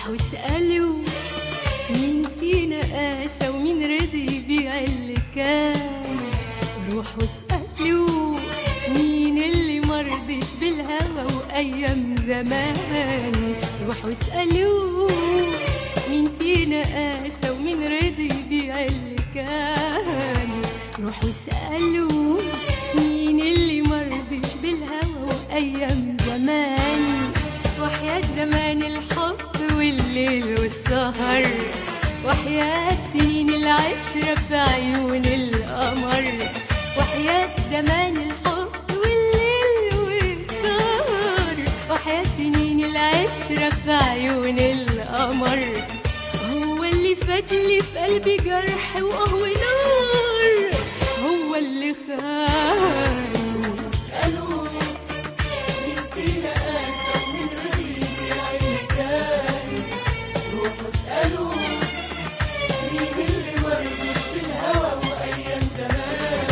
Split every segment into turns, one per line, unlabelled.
روح واسألوا مين فينا قاسى ومين رضي يبيع اللي كان روح واسألوا مين اللي مرضيش بالهوى وأيام زمان روح واسألوا مين فينا قاسى ومين رضي يبيع اللي كان روح واسألوا مين اللي مرضيش بالهوى وأيام زمان وحياة زمان الحب والليل والسهر وحياة سنين العشرة في عيون القمر وحياة زمان الحب والليل والسهر وحياة سنين العشرة في عيون القمر هو اللي فات لي في قلبي جرح وقهوة نار هو اللي خان
اسألوا مين فينا قاسى ومين رضي يبيع اللي كان روحوا اسألوا مين اللي مرضوش بالهوى وأيام زمان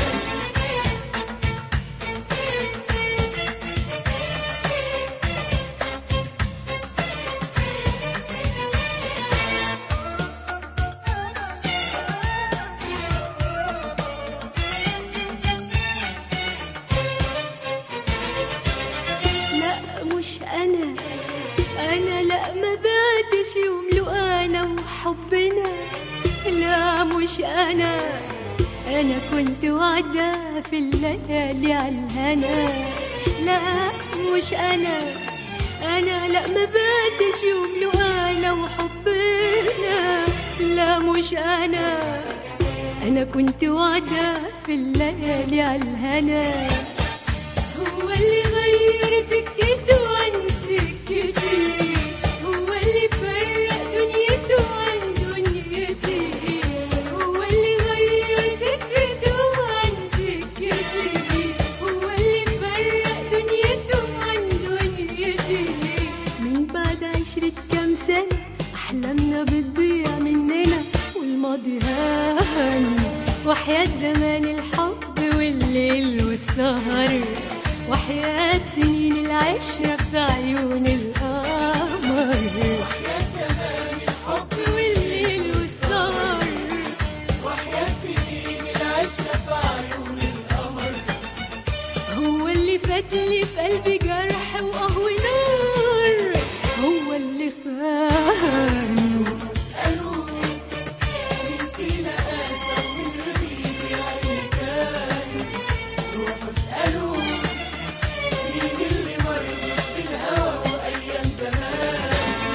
لا مش انا انا لا ما باتش يوم لو انا وحبنا لا مش انا انا كنت وعدة في الليالي عالهنا لا مش انا انا لا ما باتش يوم لو انا وحبنا لا مش انا انا كنت وعدة في الليالي عالهنا هو اللي غير سكته عن سكتي هو اللي فرق دنيته عن دنيتي هو اللي غير سكته عن سكتي هو اللي فرق دنيته عن دنيتي من بعد عشرة كام سنة أحلامنا بتضيع مننا والماضي هان وحياة زمان الحب والليل والسهر وحياة سنين العشرة في عيون القمر
وحياة زمان الحب
والليل والسهر
وحياة سنين العشرة في عيون القمر
هو اللي فات لي في قلبي جرح وقهوة نار هو اللي خان
اسألوا مين فينا قاسى ومين رضي يبيع اللي كان روحوا اسألوا مين اللي مرضوش بالهوى وأيام زمان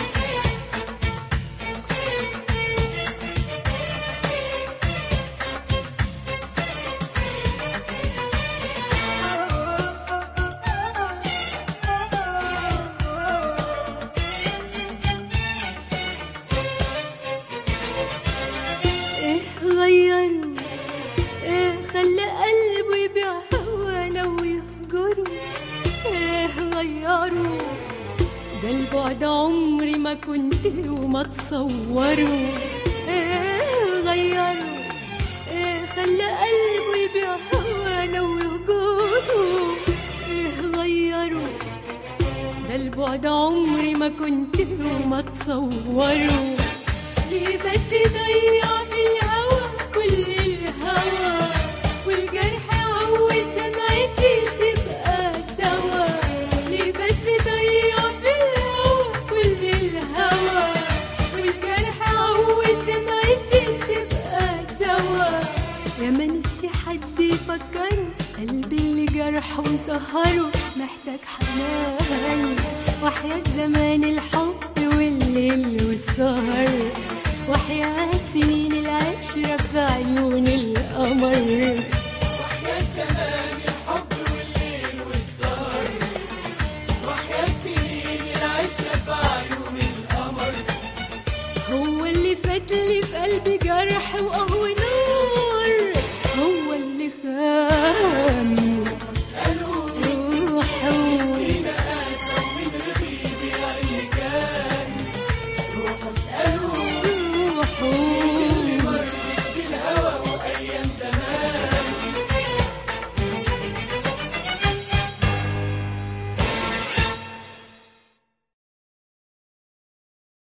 ايه غيروا ايه خلى قلبه يبيع هوانا ويهجره ايه غيروا ده البعد عمري ما كنت وما تصوروا ايه غيروا ايه خلى قلبه يبيع هوانا ويهجره ايه غيروا ده البعد عمري ما كنت وما تصوروا ليه بس ضيع في الهوى كل الهوى والجرح عود دمعتي تبقى الدواء ليه بس ضيع في الهوى كل الهوى والجرح عود دمعتي تبقى الدواء يا ما نفسي حد يفكره قلبي اللي جرحه وسهره محتاج حنان وحياة زمان الحب والليل والسهر وحياة سنين العشرة في عيون القمر
وحياة زمان الحب والليل والسهر وحياة سنين العشرة في عيون القمر
هو اللي فات لي في قلبي جرح وقهوة